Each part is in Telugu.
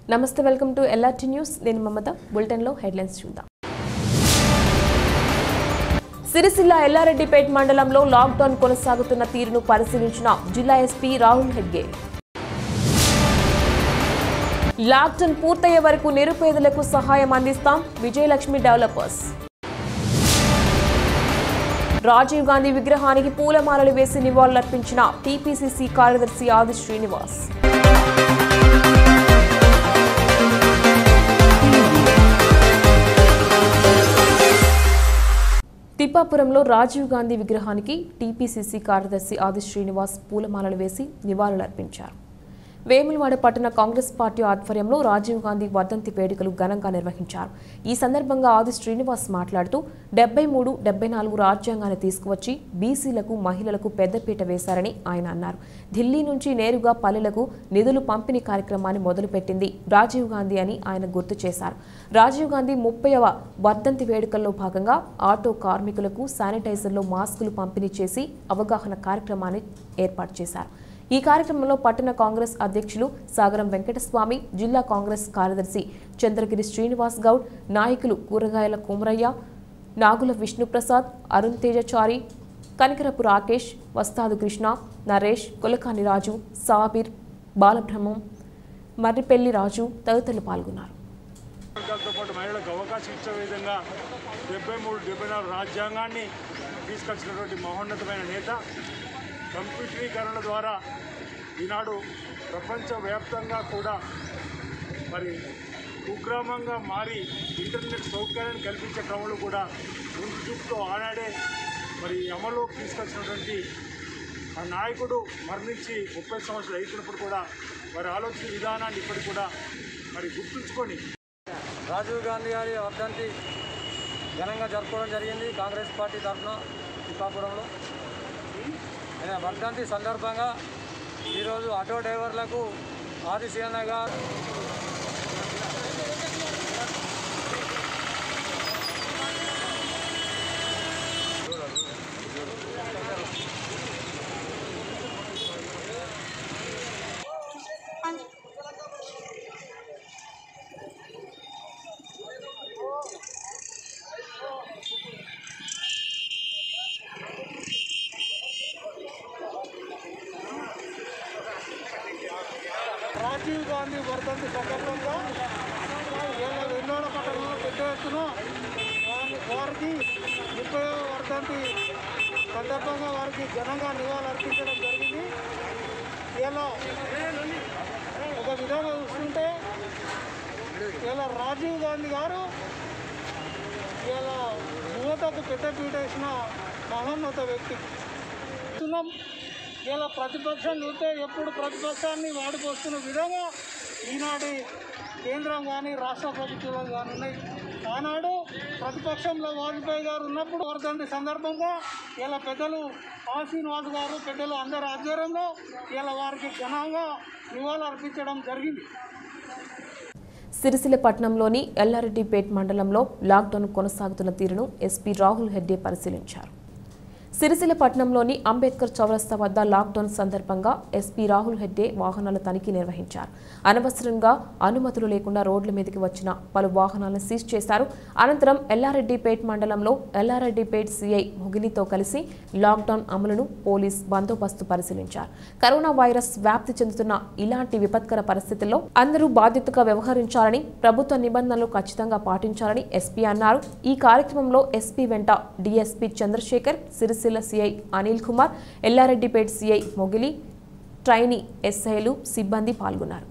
నమస్తే వెల్కమ్ టు ఎల్ఆర్టీ న్యూస్ నేను మమత బులెటిన్లో హెడ్లైన్స్ చూద్దాం సిరిసిల్ల ఎల్లారెడ్డిపేట్ మండలంలో లాక్డౌన్ కొనసాగుతున్న తీరును పరిశీలించిన జిల్లా ఎస్పీ రాహుల్ హెడ్గే లాక్డౌన్ పూర్తయ్యే వరకు నిరుపేదలకు సహాయం అందిస్తాం విజయలక్ష్మి డెవలపర్స్ రాజీవ్ గాంధీ విగ్రహానికి పూలమాలలు వేసి నివాళులర్పించిన టీపీసీసీ కార్యదర్శి ఆది శ్రీనివాస్ తిప్పాపురంలో రాజీవ్ గాంధీ విగ్రహానికి టీపీసీసీ కార్యదర్శి ఆది శ్రీనివాస్ పూలమాలలు వేసి నివాళులర్పించారు వేములవాడ పట్టణ కాంగ్రెస్ పార్టీ ఆధ్వర్యంలో రాజీవ్ గాంధీ వర్ధంతి వేడుకలు ఘనంగా నిర్వహించారు ఈ సందర్భంగా ఆది శ్రీనివాస్ మాట్లాడుతూ డెబ్బై మూడు డెబ్బై నాలుగు రాజ్యాంగాన్ని తీసుకువచ్చి బీసీలకు మహిళలకు పెద్దపీట వేశారని ఆయన అన్నారు ఢిల్లీ నుంచి నేరుగా పల్లెలకు నిధులు పంపిణీ కార్యక్రమాన్ని మొదలుపెట్టింది రాజీవ్ గాంధీ అని ఆయన గుర్తు చేశారు రాజీవ్ గాంధీ ముప్పైవ వర్ధంతి వేడుకల్లో భాగంగా ఆటో కార్మికులకు శానిటైజర్లో మాస్కులు పంపిణీ చేసి అవగాహన కార్యక్రమాన్ని ఏర్పాటు చేశారు ఈ కార్యక్రమంలో పట్టణ కాంగ్రెస్ అధ్యక్షులు సాగరం వెంకటస్వామి జిల్లా కాంగ్రెస్ కార్యదర్శి చంద్రగిరి శ్రీనివాస్ గౌడ్ నాయకులు కూరగాయల కుమరయ్య నాగుల విష్ణుప్రసాద్ అరుణ్ తేజచారి కనికరపు రాకేష్ వస్తాదు కృష్ణ నరేష్ కులకాని రాజు సాబిర్ బాలబ్రహ్మం మర్రిపెల్లి రాజు తదితరులు పాల్గొన్నారు వర్గాలతో పాటు మహిళలకు అవకాశం ఇచ్చే విధంగా డెబ్బై మూడు డెబ్బై నాలుగు రాజ్యాంగాన్ని తీసుకొచ్చినటువంటి మహోన్నతమైన నేత కంప్యూటరీకరణ ద్వారా ఈనాడు ప్రపంచవ్యాప్తంగా కూడా మరి కుగ్రామంగా మారి ఇంటర్నెట్ సౌకర్యాన్ని కల్పించే క్రమంలో కూడా ముందు చూపుతో ఆనాడే మరి అమలులోకి తీసుకొచ్చినటువంటి ఆ నాయకుడు మరణించి ముప్పై సంవత్సరాలు అయిపోయినప్పుడు కూడా వారి ఆలోచన విధానాన్ని ఇప్పటికి కూడా మరి గుర్తుంచుకొని రాజీవ్ గాంధీ గారి వర్ధంతి ఘనంగా జరుపుకోవడం జరిగింది కాంగ్రెస్ పార్టీ తరఫున పిఠాపురంలో ఆయన వర్ధంతి సందర్భంగా ఈరోజు ఆటో డ్రైవర్లకు ఆదిశీలనగా రాజీవ్ గాంధీ వర్ధంతి సందర్భంగా వీళ్ళ వెన్నోడ పట్టణంలో పెద్ద ఎత్తున వారి- వారికి ముప్పై వర్ధంతి సందర్భంగా వారికి ఘనంగా నివాళులు అర్పించడం జరిగింది ఇలా ఒక విధంగా చూస్తుంటే ఇలా రాజీవ్ గాంధీ గారు ఇలా యువతకు పెద్ద పీట వేసిన మహోన్నత వ్యక్తి చూస్తున్నాం ఇలా ప్రతిపక్షం చూస్తే ఎప్పుడు ప్రతిపక్షాన్ని వాడుకొస్తున్న విధంగా ఈనాటి కేంద్రం కానీ రాష్ట్ర ప్రభుత్వాలు కానీ ఉన్నాయి ఆనాడు ప్రతిపక్షంలో వాజ్పేయి గారు ఉన్నప్పుడు వర్ధంతి సందర్భంగా ఇలా పెద్దలు ఆ శ్రీనివాస్ గారు పెద్దలు అందరి ఆధ్వర్యంలో ఇలా వారికి ఘనంగా నివాళులు అర్పించడం జరిగింది సిరిసిల్ల పట్టణంలోని ఎల్లారెడ్డిపేట్ మండలంలో లాక్డౌన్ కొనసాగుతున్న తీరును ఎస్పీ రాహుల్ హెడ్డే పరిశీలించారు సిరిసిల్ల పట్టణంలోని అంబేద్కర్ చౌరస్తా వద్ద లాక్డౌన్ సందర్భంగా ఎస్పీ రాహుల్ హెడ్డే వాహనాల తనిఖీ నిర్వహించారు అనవసరంగా అనుమతులు లేకుండా రోడ్ల మీదకి వచ్చిన పలు వాహనాలను సీజ్ చేశారు అనంతరం ఎల్లారెడ్డిపేట్ మండలంలో ఎల్లారెడ్డిపేట్ సీఐ ముగిలితో కలిసి లాక్డౌన్ అమలును పోలీస్ బందోబస్తు పరిశీలించారు కరోనా వైరస్ వ్యాప్తి చెందుతున్న ఇలాంటి విపత్కర పరిస్థితుల్లో అందరూ బాధ్యతగా వ్యవహరించాలని ప్రభుత్వ నిబంధనలు ఖచ్చితంగా పాటించాలని ఎస్పీ అన్నారు ఈ కార్యక్రమంలో ఎస్పీ వెంట DSP Chandrashekar Sircilla CI Anil Kumar Yellareddypet CI Mogili trainee ఎస్ఐలు సిబ్బంది పాల్గొన్నారు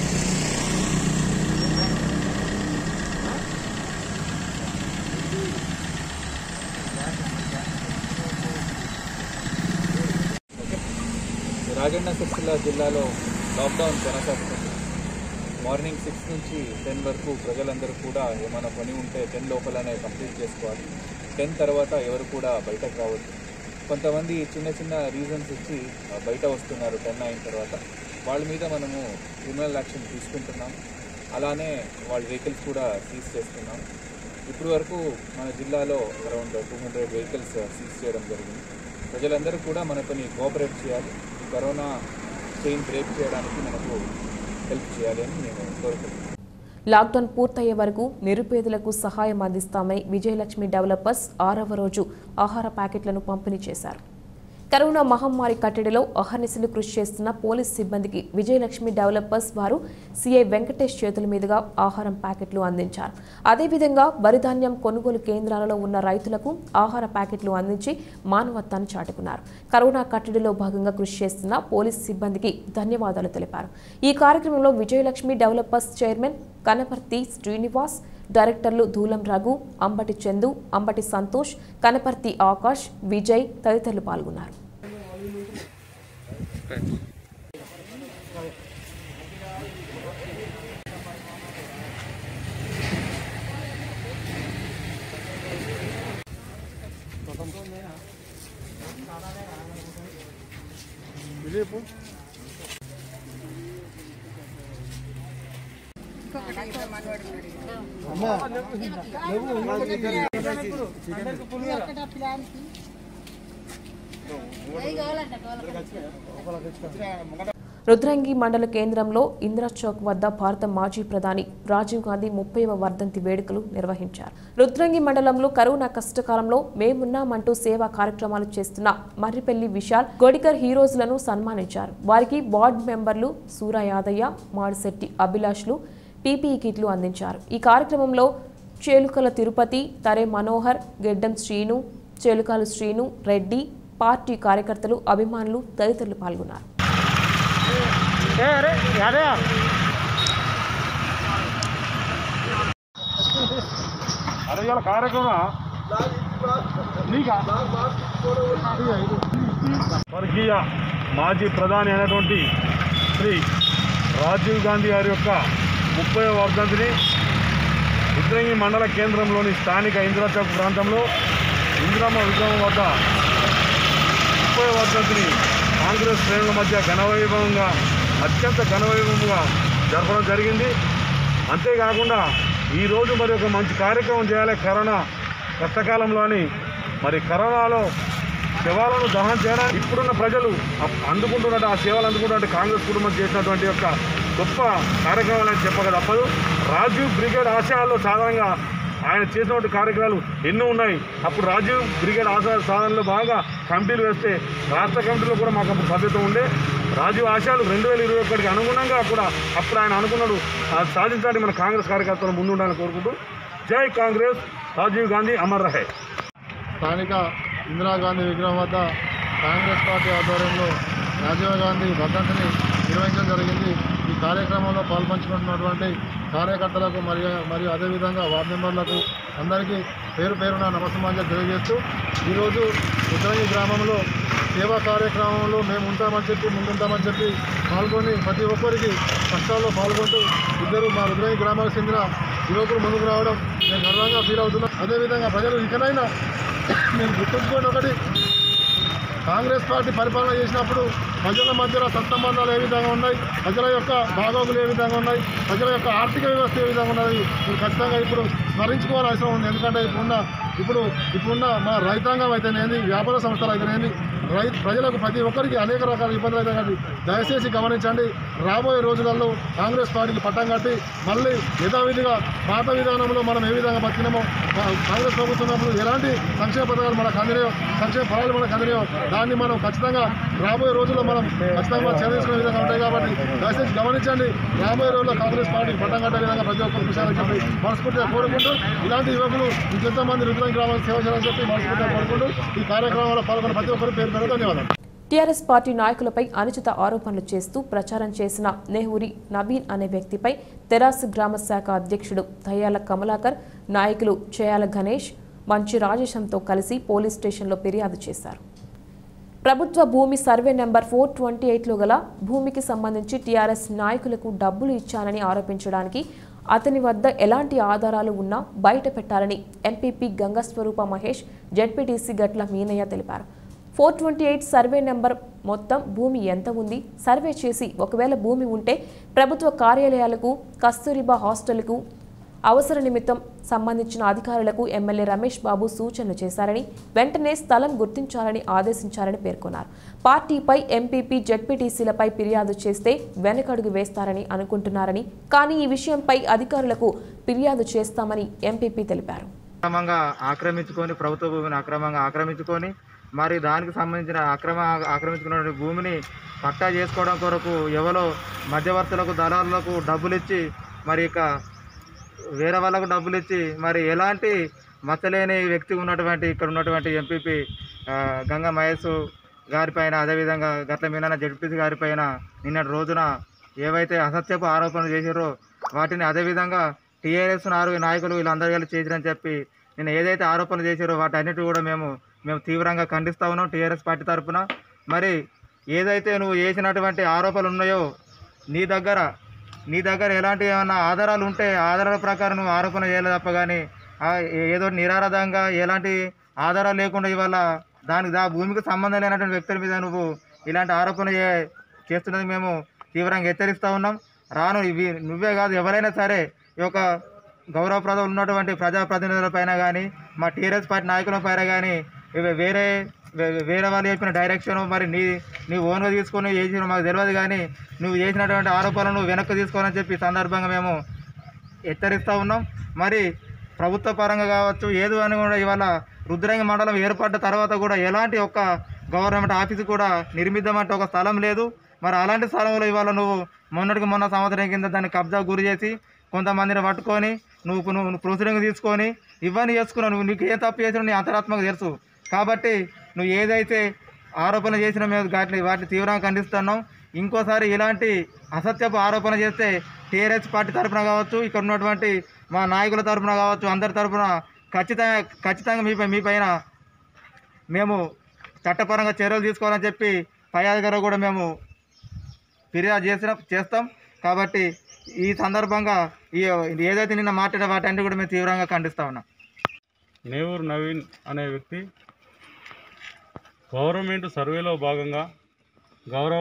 రాజన్న సిరిసిల్ల జిల్లాలో లాక్డౌన్ కొనసాగుతుంది మార్నింగ్ సిక్స్ నుంచి టెన్ వరకు ప్రజలందరూ కూడా ఏమైనా పని ఉంటే టెన్ లోపలనే కంప్లీట్ చేసుకోవాలి టెన్ తర్వాత ఎవరు కూడా బయటకు రావద్దు కొంతమంది చిన్న చిన్న రీజన్స్ ఇచ్చి ఆ, బయట వస్తున్నారు టెన్ అయిన తర్వాత వాళ్ళ మీద మనము క్రిమినల్ యాక్షన్ తీసుకుంటున్నాం అలానే వాళ్ళ వెహికల్స్ కూడా సీజ్ చేస్తున్నాం ఇప్పుడు వరకు మన జిల్లాలో around two hundred vehicles seize చేయడం జరిగింది ప్రజలందరూ కూడా మనతోని కోఆపరేట్ చేయాలి ఈ కరోనా చైన్ బ్రేక్ చేయడానికి మనకు హెల్ప్ చేయాలి అని నేను కోరుకుంటున్నాను లాక్డౌన్ పూర్తయ్యే వరకు నిరుపేదలకు సహాయం అందిస్తామని విజయలక్ష్మి డెవలపర్స్ ఆరవ రోజు ఆహార ప్యాకెట్లను పంపిణీ చేశారు కరోనా మహమ్మారి కట్టడిలో అహర్నిశలు కృషి చేస్తున్న పోలీస్ సిబ్బందికి విజయలక్ష్మి డెవలపర్స్ వారు సిఐ వెంకటేష్ చేతుల మీదుగా ఆహారం ప్యాకెట్లు అందించారు అదేవిధంగా వరిధాన్యం కొనుగోలు కేంద్రాలలో ఉన్న రైతులకు ఆహార ప్యాకెట్లు అందించి మానవత్వాన్ని చాటుకున్నారు కరోనా కట్టడిలో భాగంగా కృషి చేస్తున్న పోలీస్ సిబ్బందికి ధన్యవాదాలు తెలిపారు ఈ కార్యక్రమంలో విజయలక్ష్మి డెవలపర్స్ చైర్మన్ కనపర్తి శ్రీనివాస్ డైరెక్టర్లు ధూలం రఘు అంబటి చందు అంబటి సంతోష్ కనపర్తి ఆకాష్ విజయ్ తదితరులు పాల్గొన్నారు రుద్రంగి మండల కేంద్రంలో ఇందిరా చౌక్ వద్ద భారత మాజీ ప్రధాని రాజీవ్ గాంధీ ముప్పైవ వర్ధంతి వేడుకలు నిర్వహించారు రుద్రంగి మండలంలో కరోనా కష్టకాలంలో మేమున్నామంటూ సేవా కార్యక్రమాలు చేస్తున్న మర్రిపెల్లి విశాల్ గోడికర్ హీరోస్లను సన్మానించారు వారికి వార్డు మెంబర్లు సూరా యాదయ్య మాడిశెట్టి అభిలాష్లు పీపీఈ కిట్లు అందించారు ఈ కార్యక్రమంలో చేలుకల తిరుపతి తరే మనోహర్ గెడ్డం శ్రీను చేలుకాలు శ్రీను రెడ్డి పార్టీ కార్యకర్తలు అభిమానులు తదితరులు పాల్గొన్నారు అరే ఇవాళ కార్యక్రమం నీకా స్వర్గీయ మాజీ ప్రధాని అయినటువంటి శ్రీ రాజీవ్ గాంధీ గారి యొక్క ముప్పై వర్ధంతిని రుద్రంగి మండల కేంద్రంలోని స్థానిక ఇందిరా చౌక్ ప్రాంతంలో ఇందిరమ్మ విగ్రహం వద్ద ముప్పై వర్ధంతిని కాంగ్రెస్ శ్రేణుల మధ్య ఘనవైభవంగా అత్యంత ఘనవైభవంగా జరపడం జరిగింది అంతేకాకుండా ఈరోజు మరి ఒక మంచి కార్యక్రమం చేయాలి కరోనా కష్టకాలంలోని మరి కరోనాలో శవాలను దహనం చేయడానికి ఇప్పుడున్న ప్రజలు అప్- అందుకుంటున్నట్టు ఆ సేవలు అందుకుంటున్నట్టు కాంగ్రెస్ కుటుంబం చేసినటువంటి యొక్క గొప్ప కార్యక్రమాలని చెప్పక తప్పదు రాజీవ్ బ్రిగేడ్ ఆశయాల్లో సాధారణంగా ఆయన చేసినటువంటి కార్యక్రమాలు ఎన్నో ఉన్నాయి అప్పుడు రాజీవ్ బ్రిగేడ్ ఆశయాల సాధనలో బాగా కమిటీలు వేస్తే రాష్ట్ర కమిటీలో కూడా మాకు అప్పుడు సభ్యత ఉండే రాజీవ్ ఆశయాలు రెండు వేల ఇరవై ఒకటికి అనుగుణంగా కూడా అప్పుడు ఆయన అనుకున్నాడు అది సాధించడానికి మన కాంగ్రెస్ కార్యకర్తలు ముందు ఉండాలని కోరుకుంటూ జై కాంగ్రెస్ రాజీవ్ గాంధీ అమర్ రహే స్థానిక ఇందిరాగాంధీ విగ్రహం వద్ద కాంగ్రెస్ పార్టీ ఆధ్వర్యంలో రాజీవ్ గాంధీ వర్ధంతిని నిర్వహించడం జరిగింది ఈ కార్యక్రమంలో పాల్పంచుకుంటున్నటువంటి కార్యకర్తలకు మరియు మరియు అదేవిధంగా వార్డు మెంబర్లకు అందరికీ పేరు పేరున నమస్సమాంజలు తెలియజేస్తూ ఈరోజు రుద్రంగి గ్రామంలో సేవా కార్యక్రమంలో మేము ఉంటామని చెప్పి ముందుంటామని చెప్పి పాల్గొని ప్రతి ఒక్కరికి కష్టాల్లో పాల్గొంటూ ఇద్దరు మా రుద్రంగి గ్రామానికి చెందిన యువకులు ముందుకు రావడం నేను గర్వంగా ఫీల్ అవుతున్నాం అదేవిధంగా ప్రజలు ఇకనైనా మేము గుర్తుంచుకోండి ఒకటి కాంగ్రెస్ పార్టీ పరిపాలన చేసినప్పుడు ప్రజల మధ్యలో సత్సంబంధాలు ఏ విధంగా ఉన్నాయి ప్రజల యొక్క బాగోగులు ఏ విధంగా ఉన్నాయి ప్రజల యొక్క ఆర్థిక వ్యవస్థ ఏ విధంగా ఉన్నది మీరు ఖచ్చితంగా ఇప్పుడు స్మరించుకోవాల్సిన అవసరం ఉంది ఎందుకంటే ఇప్పుడున్న ఇప్పుడు ఇప్పుడున్న మన రైతాంగం అయితేనేది వ్యాపార సంస్థలు అయితేనేది రై ప్రజలకు ప్రతి ఒక్కరికి అనేక రకాల ఇబ్బందులు అయితే కానీ దయచేసి గమనించండి రాబోయే రోజులలో కాంగ్రెస్ పార్టీకి పట్టం కట్టి మళ్ళీ యథావిధిగా పాత విధానంలో మనం ఏ విధంగా బతికినామో కా- కాంగ్రెస్ ప్రభుత్వం ఉన్నప్పుడు ఎలాంటి సంక్షేమ పథకాలు మనకు అందినాయో సంక్షేమ ఫలాలు మనకు అందినాయో దాన్ని మనం ఖచ్చితంగా రాబోయే రోజుల్లో మనం ఖచ్చితంగా మనం చేసుకునే విధంగా ఉంటాయి కాబట్టి దయచేసి గమనించండి రాబోయే రోజుల్లో కాంగ్రెస్ పార్టీకి పట్టం కట్టే విధంగా ప్రతి ఒక్కరు కృషి చెప్పి మనస్ఫూర్తిగా కోరుకుంటూ ఇలాంటి యువకులు ఇంకెంతమంది రుద్రం గ్రామాలకు సేవ చేయాలని చెప్పి మనస్ఫూర్తిగా కోరుకుంటూ ఈ కార్యక్రమంలో పాల్గొన్న ప్రతి ఒక్కరు పేరు పేరు ధన్యవాదాలు టీఆర్ఎస్ పార్టీ నాయకులపై అనుచిత ఆరోపణలు చేస్తూ ప్రచారం చేసిన నెహూరి నవీన్ అనే వ్యక్తిపై తెరాసు గ్రామ శాఖ అధ్యక్షుడు దయ్యాల కమలాకర్ నాయకులు చేయాల గణేష్ మంచి రాజేశంతో కలిసి పోలీస్ స్టేషన్లో ఫిర్యాదు చేశారు ప్రభుత్వ భూమి సర్వే నెంబర్ ఫోర్ ట్వంటీ ఎయిట్లో గల భూమికి సంబంధించి టీఆర్ఎస్ నాయకులకు డబ్బులు ఇచ్చానని ఆరోపించడానికి అతని వద్ద ఎలాంటి ఆధారాలు ఉన్నా బయట పెట్టాలని ఎంపీపీ గంగస్వరూప మహేష్ జడ్పీటీసీ గట్ల మీనయ్య తెలిపారు four twenty eight survey number మొత్తం భూమి ఎంత ఉంది సర్వే చేసి ఒకవేళ భూమి ఉంటే ప్రభుత్వ కార్యాలయాలకు కస్తూరిబా హాస్టల్కు అవసర నిమిత్తం సంబంధించిన అధికారులకు ఎమ్మెల్యే రమేష్ బాబు సూచనలు చేశారని వెంటనే స్థలం గుర్తించాలని ఆదేశించారని పేర్కొన్నారు పార్టీపై ఎంపీపీ జడ్పీటీసీలపై ఫిర్యాదు చేస్తే వెనకడుగు వేస్తారని అనుకుంటున్నారని కానీ ఈ విషయంపై అధికారులకు ఫిర్యాదు చేస్తామని ఎంపీపీ తెలిపారు అక్రమంగా ఆక్రమించుకొని ప్రభుత్వ భూమిని అక్రమంగా ఆక్రమించుకొని మరి దానికి సంబంధించిన అక్రమ ఆక్రమించుకున్న భూమిని పట్టా చేసుకోవడం కొరకు ఎవరో మధ్యవర్తులకు దళారులకు డబ్బులు ఇచ్చి మరి ఇక వేరే వాళ్ళకు డబ్బులు ఇచ్చి మరి ఎలాంటి మచ్చలేని వ్యక్తి ఉన్నటువంటి ఇక్కడ ఉన్నటువంటి ఎంపీపీ గంగా మహేష్ గారిపైన అదేవిధంగా గట్ల మీన జడ్పీసీ గారిపైన నిన్నటి రోజున ఏవైతే అసత్యపు ఆరోపణలు చేశారో వాటిని అదేవిధంగా టీఆర్ఎస్ నాలుగు నాయకులు వీళ్ళందరూ కలిసి చేసిరని చెప్పి నేను ఏదైతే ఆరోపణలు చేశారో వాటన్నిటి కూడా మేము మేము తీవ్రంగా ఖండిస్తా ఉన్నాం టీఆర్ఎస్ పార్టీ తరఫున మరి ఏదైతే నువ్వు చేసినటువంటి ఆరోపణలు ఉన్నాయో నీ దగ్గర నీ దగ్గర ఎలాంటి ఏమైనా ఆధారాలు ఉంటే ఆ ఆధారాల ప్రకారం నువ్వు ఆరోపణ చేయలేదు తప్ప కానీ ఆ ఏదో నిరాధారంగా ఎలాంటి ఆధారాలు లేకుండా ఇవాళ దానికి దా భూమికి సంబంధం లేనటువంటి వ్యక్తుల మీద నువ్వు ఇలాంటి ఆరోపణ చే- చేస్తున్నది మేము తీవ్రంగా హెచ్చరిస్తూ ఉన్నాం రాను ఇవి నువ్వే కాదు ఎవరైనా సరే ఈ యొక్క గౌరవప్రదం ఉన్నటువంటి ప్రజాప్రతినిధుల పైన కానీ మా టీఆర్ఎస్ పార్టీ నాయకుల పైన కానీ ఇవి వేరే వే- వేరే వాళ్ళు చెప్పిన డైరెక్షన్ మరి నీ నీ ఓన్గా తీసుకొని చేసిన మాకు తెలియదు కానీ నువ్వు చేసినటువంటి ఆరోపణలు నువ్వు వెనక్కి తీసుకోవాలని చెప్పి ఈ సందర్భంగా మేము హెచ్చరిస్తూ ఉన్నాం మరి ప్రభుత్వ పరంగా కావచ్చు ఏది అని కూడా ఇవాళ రుద్రంగి మండలం ఏర్పడ్డ తర్వాత కూడా ఎలాంటి ఒక్క గవర్నమెంట్ ఆఫీస్ కూడా నిర్మిద్దామంటే ఒక స్థలం లేదు మరి అలాంటి స్థలంలో ఇవాళ నువ్వు మొన్నటికి మొన్న సంవత్సరం కింద దాన్ని కబ్జా గురి చేసి కొంతమందిని పట్టుకొని నువ్వు నువ్వు ప్రొసీడింగ్ తీసుకొని ఇవన్నీ చేసుకున్నావు నువ్వు నీకు ఏ తప్పు చేసినా నీ అంతరాత్మకు తెలుసు కాబట్టి నువ్వు ఏదైతే ఆరోపణ చేసిన మేము వాటిని వాటిని తీవ్రంగా ఖండిస్తున్నాం ఇంకోసారి ఇలాంటి అసత్యపు ఆరోపణ చేస్తే టీఆర్ఎస్ పార్టీ తరఫున కావచ్చు ఇక్కడ ఉన్నటువంటి మా నాయకుల తరఫున కావచ్చు అందరి తరఫున ఖచ్చితంగా ఖచ్చితంగా మీ మీ పైన మేము చట్టపరంగా చర్యలు తీసుకోవాలని చెప్పి పై అధికారులు కూడా మేము ఫిర్యాదు చేసిన చేస్తాం కాబట్టి ఈ సందర్భంగా ఈ ఏదైతే నిన్న మాట్లాడే వాటన్ని కూడా మేము తీవ్రంగా ఖండిస్తా ఉన్నాం నేవూరు నవీన్ అనే వ్యక్తి గవర్నమెంట్ సర్వేలో భాగంగా గౌరవ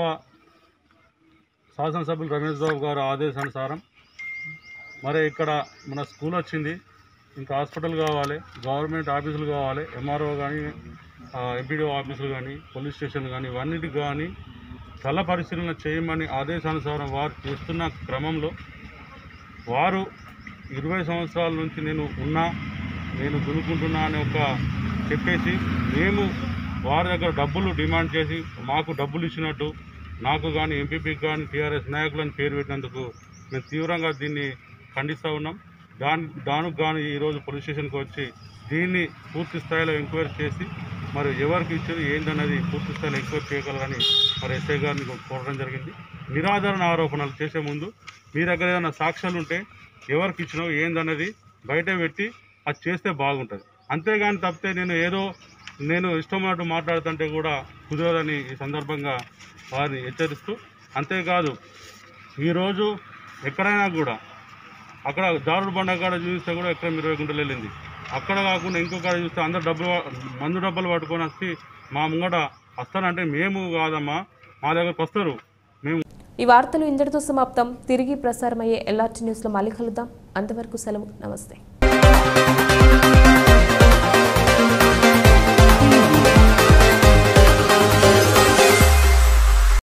శాసనసభ్యులు రమేష్ బాబు గారి ఆదేశానుసారం మరి ఇక్కడ మన స్కూల్ వచ్చింది ఇంకా హాస్పిటల్ కావాలి గవర్నమెంట్ ఆఫీసులు కావాలి ఎంఆర్ఓ కానీ ఎంపీడీఓ ఆఫీసులు కానీ పోలీస్ స్టేషన్ కానీ ఇవన్నిటికి కానీ స్థల పరిశీలన చేయమని ఆదేశానుసారం వారు చేస్తున్న క్రమంలో వారు ఇరవై సంవత్సరాల నుంచి నేను ఉన్నా నేను దున్నుకుంటున్నా అని ఒక చెప్పేసి మేము వారి దగ్గర డబ్బులు డిమాండ్ చేసి మాకు డబ్బులు ఇచ్చినట్టు నాకు కానీ ఎంపీపీకి కానీ టీఆర్ఎస్ నాయకులని పేరు పెట్టినందుకు మేము తీవ్రంగా దీన్ని ఖండిస్తూ ఉన్నాం దాని దానికి గాను ఈరోజు పోలీస్ స్టేషన్కి వచ్చి దీన్ని పూర్తి స్థాయిలో ఎంక్వైరీ చేసి మరి ఎవరికి ఇచ్చారు ఏందన్నది పూర్తి స్థాయిలో ఎంక్వైరీ చేయగలరని మరి ఎస్ఐ గారిని కోరడం జరిగింది నిరాధారణ ఆరోపణలు చేసే ముందు మీ దగ్గర ఏదైనా సాక్ష్యాలు ఉంటే ఎవరికి ఇచ్చినావు ఏందన్నది బయట పెట్టి అది చేస్తే బాగుంటుంది అంతేగాని తప్పితే నేను ఏదో నేను ఇష్టమైనట్టు మాట్లాడుతుంటే కూడా కుదరదని ఈ సందర్భంగా వారిని హెచ్చరిస్తూ అంతేకాదు ఈరోజు ఎక్కడైనా కూడా అక్కడ దారుడు బండ కాడ చూస్తే కూడా ఎక్కడ ఇరవై గుంటలు వెళ్ళింది అక్కడ కాకుండా ఇంకో కాడ చూస్తే అందరు డబ్బులు మందు డబ్బులు పట్టుకొని వచ్చి మా ముంగట వస్తానంటే మేము కాదమ్మా మా దగ్గరకు వస్తారు మేము ఈ వార్తలు ఇంతటితో సమాప్తం తిరిగి ప్రసారమయ్యే ఎల్ఆర్టీ న్యూస్లో మళ్ళీ కలుద్దాం అంతవరకు సెలవు నమస్తే